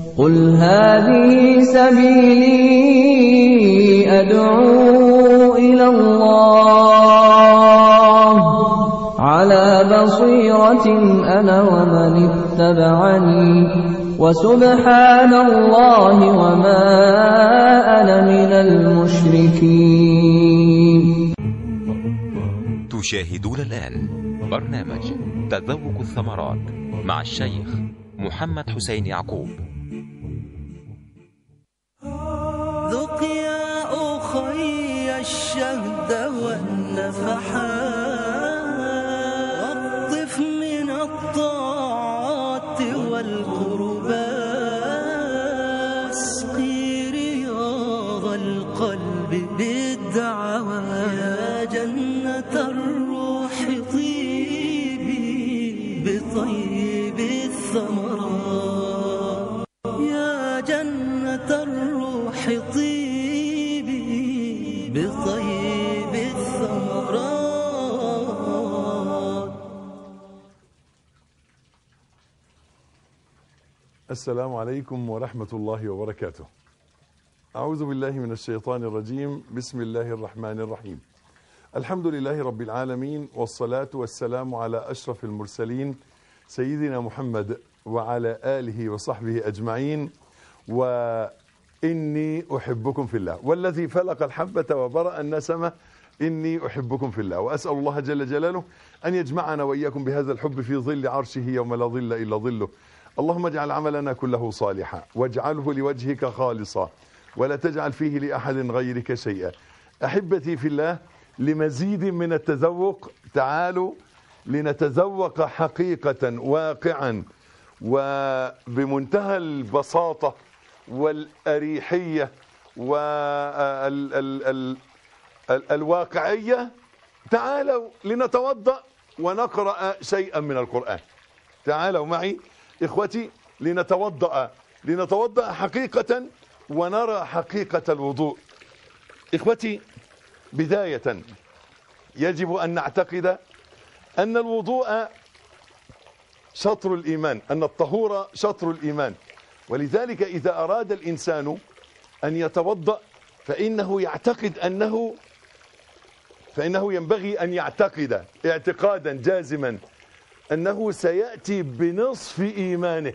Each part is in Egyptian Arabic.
قل هذه سبيلي أدعو إلى الله على بصيرة أنا ومن اتبعني وسبحان الله وما أنا من المشركين تشاهدون الآن برنامج تذوق الثمرات مع الشيخ محمد حسين يعقوب ذق يا أخي الشهد والنفحات واقطف من الطاعات والقربات اسقي رياض القلب بالدعوات يا جنة الروح طيبي بطيب الثمرات يا جنة الروح طيبي بطيب الثمرات السلام عليكم ورحمة الله وبركاته. أعوذ بالله من الشيطان الرجيم، بسم الله الرحمن الرحيم. الحمد لله رب العالمين والصلاة والسلام على أشرف المرسلين سيدنا محمد وعلى آله وصحبه أجمعين وإني أحبكم في الله والذي فلق الحبة وبرأ النسمة إني أحبكم في الله وأسأل الله جل جلاله أن يجمعنا وإياكم بهذا الحب في ظل عرشه يوم لا ظل إلا ظله اللهم اجعل عملنا كله صالحا واجعله لوجهك خالصا ولا تجعل فيه لأحد غيرك شيئا أحبتي في الله لمزيد من التذوق تعالوا لنتذوق حقيقة واقعا وبمنتهى البساطة والأريحية والواقعية تعالوا لنتوضأ ونقرأ شيئا من القرآن تعالوا معي إخوتي لنتوضأ لنتوضأ حقيقة ونرى حقيقة الوضوء إخوتي بداية يجب أن نعتقد أن الوضوء شطر الإيمان أن الطهور شطر الإيمان ولذلك إذا أراد الإنسان أن يتوضأ فإنه يعتقد أنه فإنه ينبغي أن يعتقد اعتقادا جازما أنه سيأتي بنصف إيمانه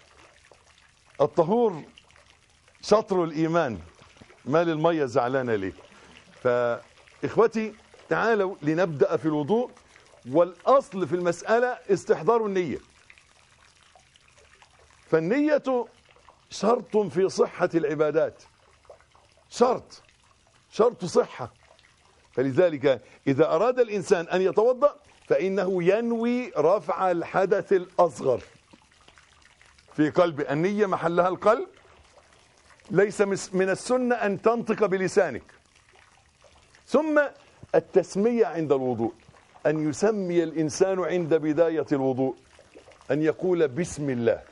الطهور شطر الإيمان ما للمية زعلانة ليه فإخوتي تعالوا لنبدأ في الوضوء والأصل في المسألة استحضار النية فالنية شرط في صحة العبادات شرط شرط صحة فلذلك إذا أراد الإنسان أن يتوضأ فإنه ينوي رفع الحدث الأصغر في قلب النية محلها القلب ليس من السنة أن تنطق بلسانك ثم التسمية عند الوضوء أن يسمي الإنسان عند بداية الوضوء أن يقول بسم الله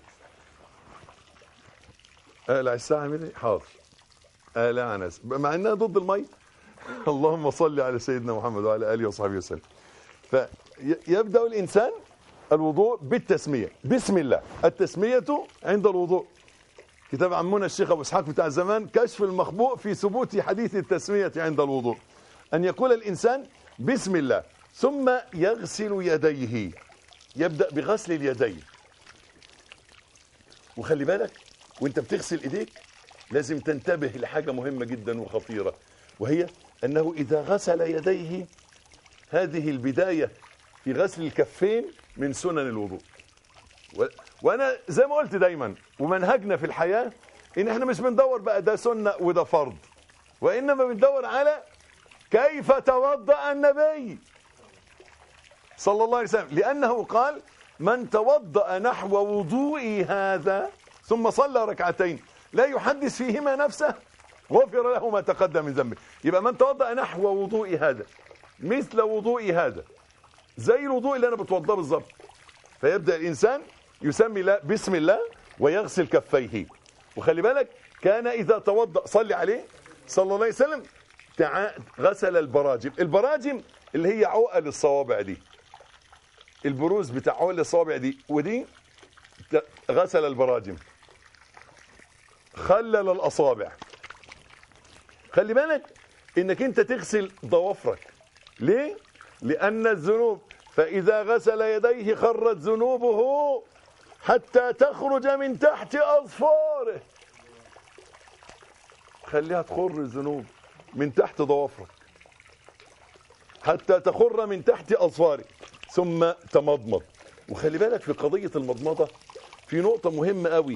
أقلع الساعة من حاضر أقلع ناس مع أنها ضد المي اللهم صل على سيدنا محمد وعلى آله وصحبه وسلم فيبدأ الإنسان الوضوء بالتسمية بسم الله التسمية عند الوضوء كتاب عمنا الشيخ أبو إسحاق بتاع زمان كشف المخبوء في ثبوت حديث التسمية عند الوضوء أن يقول الإنسان بسم الله ثم يغسل يديه يبدأ بغسل اليدين وخلي بالك وانت بتغسل ايديك لازم تنتبه لحاجة مهمة جدا وخطيرة وهي أنه إذا غسل يديه هذه البداية في غسل الكفين من سنن الوضوء و... وانا زي ما قلت دايما ومنهجنا في الحياة ان احنا مش بندور بقى ده سنة وده فرض وانما بندور على كيف توضأ النبي صلى الله عليه وسلم لانه قال من توضأ نحو وضوئي هذا ثم صلى ركعتين لا يحدث فيهما نفسه غفر له ما تقدم من ذنبه يبقى من توضأ نحو وضوئي هذا مثل وضوئي هذا زي الوضوء اللي انا بتوضاه بالظبط فيبدأ الانسان يسمي الله بسم الله ويغسل كفيه وخلي بالك كان إذا توضأ صلي عليه صلى الله عليه وسلم تع... غسل البراجم البراجم اللي هي عقل الصوابع دي البروز بتاع عقل الصوابع دي ودي ت- غسل البراجم خلل الاصابع خلي بالك انك انت تغسل ضوافرك ليه لان الذنوب فاذا غسل يديه خرت ذنوبه حتى تخرج من تحت اظفاره خليها تخر الذنوب من تحت ضوافرك حتى تخر من تحت اظفارك ثم تمضمض وخلي بالك في قضيه المضمضه في نقطه مهمه قوي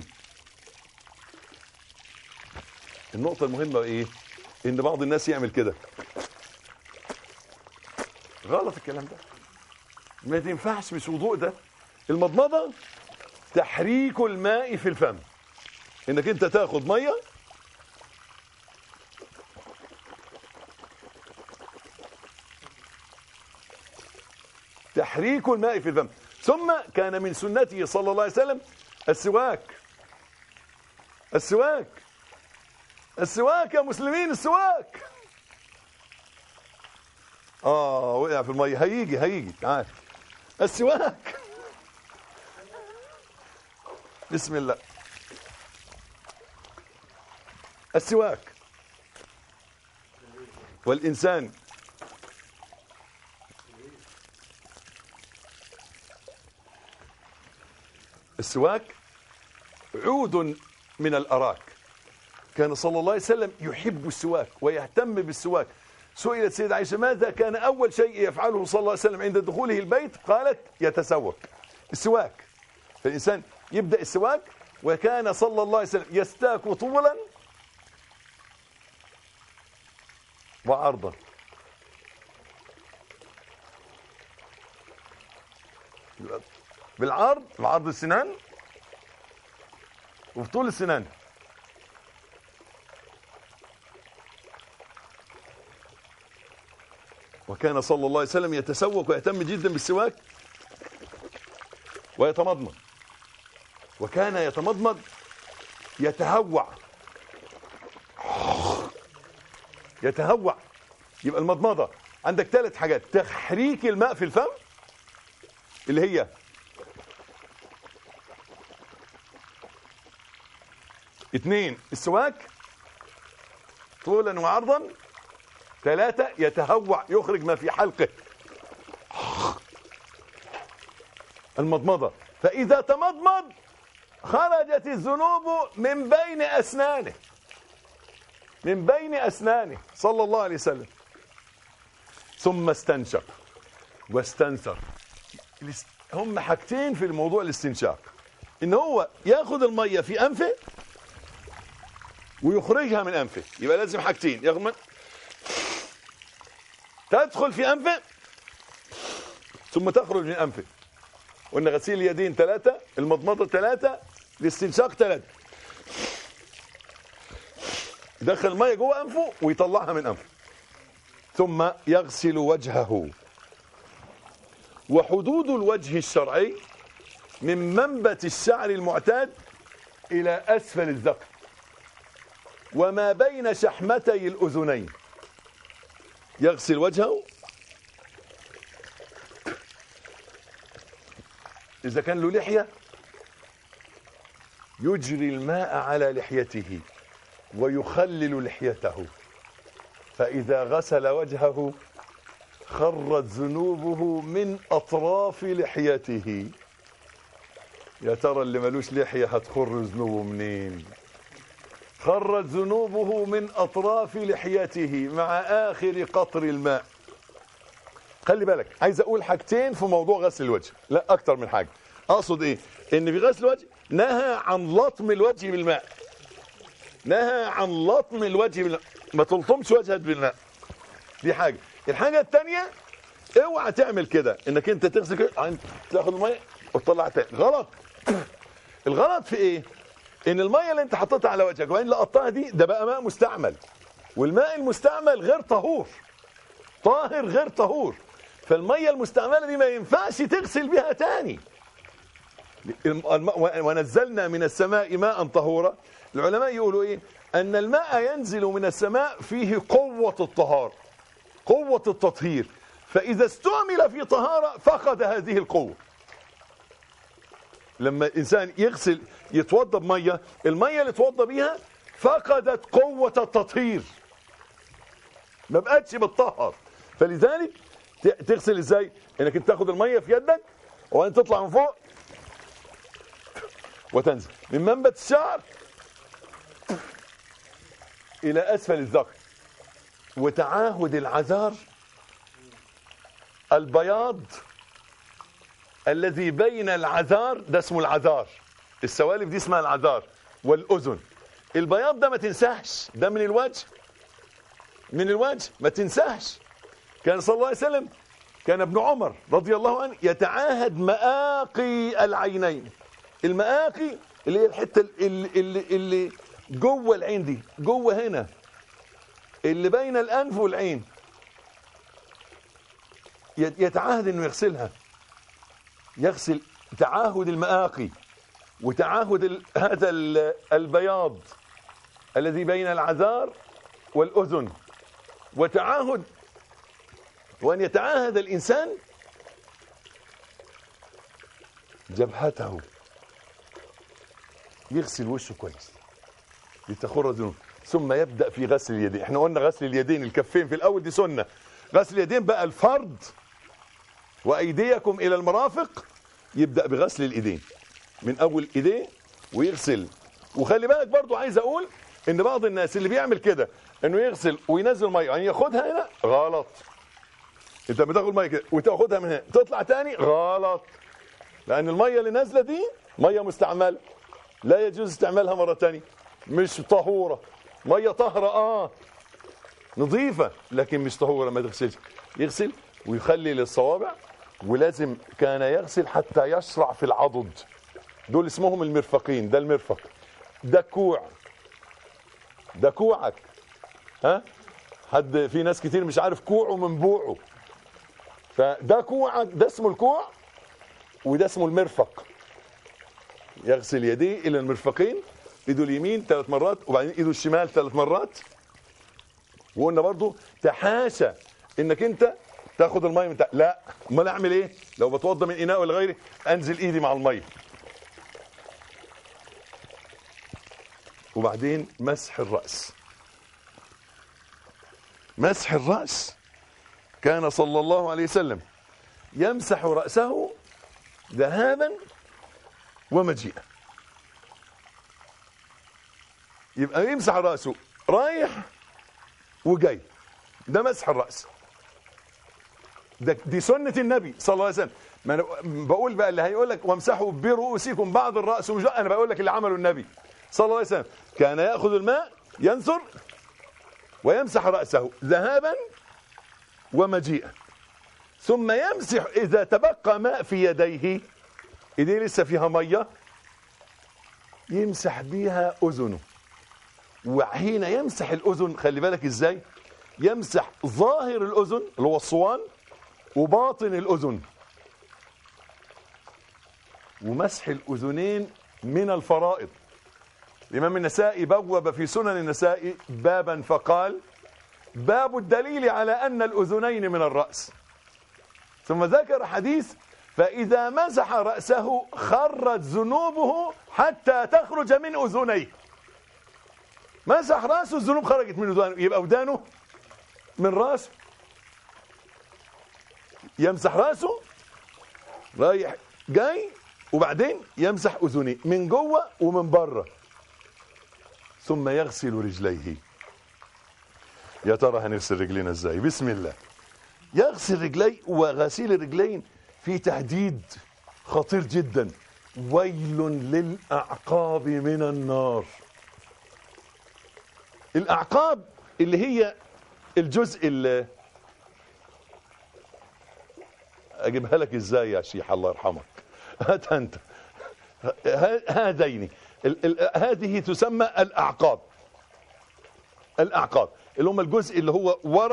النقطه المهمه ايه ان بعض الناس يعمل كده غلط الكلام ده ما تنفعش مش وضوء ده المضمضه تحريك الماء في الفم انك انت تاخد ميه تحريك الماء في الفم ثم كان من سنته صلى الله عليه وسلم السواك السواك السواك يا مسلمين السواك اه وقع في الميه هيجي هيجي تعال السواك بسم الله السواك والإنسان السواك عود من الأراك كان صلى الله عليه وسلم يحب السواك ويهتم بالسواك سئلت سيدة عائشة ماذا كان أول شيء يفعله صلى الله عليه وسلم عند دخوله البيت قالت يتسوك السواك فالإنسان يبدأ السواك وكان صلى الله عليه وسلم يستاك طولا وعرضا بالعرض بعرض السنان وبطول السنان وكان صلى الله عليه وسلم يتسوق ويهتم جدا بالسواك ويتمضمض وكان يتمضمض يتهوع يتهوع يبقى المضمضة عندك ثلاث حاجات تحريك الماء في الفم اللي هي اثنين السواك طولا وعرضا ثلاثة يتهوع يخرج ما في حلقه المضمضة فإذا تمضمض خرجت الذنوب من بين أسنانه من بين أسنانه صلى الله عليه وسلم ثم استنشق واستنثر الاس- هم حاجتين في الموضوع الاستنشاق ان هو ياخد الميه في انفه ويخرجها من انفه يبقى لازم حاجتين يغمض تدخل في انفه ثم تخرج من انفه قلنا غسيل اليدين ثلاثة المضمضة ثلاثة الاستنشاق ثلاثة يدخل المية جوه أنفه ويطلعها من أنفه ثم يغسل وجهه وحدود الوجه الشرعي من منبت الشعر المعتاد إلى أسفل الذقن وما بين شحمتي الأذنين يغسل وجهه إذا كان له لحية يجري الماء على لحيته ويخلل لحيته فإذا غسل وجهه خرت ذنوبه من أطراف لحيته يا ترى اللي ملوش لحية هتخر ذنوبه منين خرت ذنوبه من أطراف لحيته مع آخر قطر الماء خلي بالك عايز اقول حاجتين في موضوع غسل الوجه لا اكتر من حاجه اقصد ايه ان في غسل الوجه نهى عن لطم الوجه بالماء نهى عن لطم الوجه بالماء ما تلطمش وجهك بالماء دي حاجه الحاجه الثانيه اوعى تعمل كده انك انت تغسل كده عن- تاخد الميه وتطلع تاني غلط الغلط في ايه ان الميه اللي انت حطيتها على وجهك وبعدين لقطتها دي ده بقى ماء مستعمل والماء المستعمل غير طهور طاهر غير طهور فالميه المستعمله دي ما ينفعش تغسل بها تاني الم- ونزلنا من السماء ماء طهورا العلماء يقولوا ايه ان الماء ينزل من السماء فيه قوه الطهار قوه التطهير فاذا استعمل في طهاره فقد هذه القوه لما الانسان يغسل يتوضا بميه الميه اللي اتوضا بيها فقدت قوة التطهير ما بقتش بتطهر فلذلك ت- تغسل ازاي انك انت تاخد الميه في يدك وبعدين تطلع من فوق وتنزل من منبت الشعر الى اسفل الذقن وتعاهد العذار البياض الذي بين العذار ده اسمه العذار السوالف دي اسمها العذار والاذن البياض ده ما تنساش ده من الوجه من الوجه ما تنساش كان صلى الله عليه وسلم كان ابن عمر رضي الله عنه يتعاهد مآقي العينين المآقي اللي هي الحته اللي, اللي, اللي جوه العين دي جوه هنا اللي بين الانف والعين يت- يتعاهد انه يغسلها يغسل تعاهد المآقي وتعاهد ال- هذا ال- البياض الذي بين العذار والأذن وتعاهد وأن يتعاهد الإنسان جبهته يغسل وشه كويس لتخر ذنوب ثم يبدأ في غسل اليدين احنا قلنا غسل اليدين الكفين في الأول دي سنة غسل اليدين بقى الفرض وأيديكم إلى المرافق يبدأ بغسل الإيدين من أول إيديه ويغسل وخلي بالك برضو عايز أقول إن بعض الناس اللي بيعمل كده إنه يغسل وينزل مية يعني ياخدها هنا غلط أنت بتاخد مية كده وتاخدها من هنا تطلع تاني غلط لأن المية اللي نازلة دي مية مستعملة لا يجوز استعمالها مرة تانية مش طهورة مية طهرة آه نظيفة لكن مش طهورة ما تغسلش يغسل ويخلي للصوابع ولازم كان يغسل حتى يشرع في العضد دول اسمهم المرفقين ده المرفق ده كوع ده كوعك ها حد في ناس كتير مش عارف كوعه من بوعه فده كوعك ده اسمه الكوع وده اسمه المرفق يغسل يديه الى المرفقين ايده اليمين ثلاث مرات وبعدين ايده الشمال ثلاث مرات وقلنا برضو تحاشى انك انت تاخد الميه من تحت لا امال اعمل ايه لو بتوضى من اناء ولا غيره انزل ايدي مع الميه وبعدين مسح الراس مسح الراس كان صلى الله عليه وسلم يمسح راسه ذهابا ومجيئا يبقى يمسح راسه رايح وجاي ده مسح الراس ده دي سنه النبي صلى الله عليه وسلم ما أنا بقول بقى اللي هيقول لك وامسحوا برؤوسكم بعض الراس ومش انا بقول لك اللي عمله النبي صلى الله عليه وسلم كان ياخذ الماء ينثر ويمسح راسه ذهابا ومجيئا ثم يمسح اذا تبقى ماء في يديه ايديه لسه فيها ميه يمسح بيها اذنه وحين يمسح الاذن خلي بالك ازاي يمسح ظاهر الاذن اللي هو الصوان وباطن الاذن ومسح الاذنين من الفرائض الامام النسائي بوب في سنن النسائي بابا فقال باب الدليل على ان الاذنين من الراس ثم ذكر حديث فاذا مسح راسه خرت ذنوبه حتى تخرج من اذنيه مسح راسه الذنوب خرجت من ودانه يبقى ودانه من راسه يمسح راسه رايح جاي وبعدين يمسح اذنيه من جوه ومن بره ثم يغسل رجليه يا ترى هنغسل رجلينا ازاي بسم الله يغسل رجليه وغسيل الرجلين في تهديد خطير جدا ويل للاعقاب من النار الاعقاب اللي هي الجزء اللي اجيبها لك ازاي يا شيخ الله يرحمك هات انت ه- هذين ال- ال- هذه تسمى الاعقاب الاعقاب اللي هم الجزء اللي هو ورا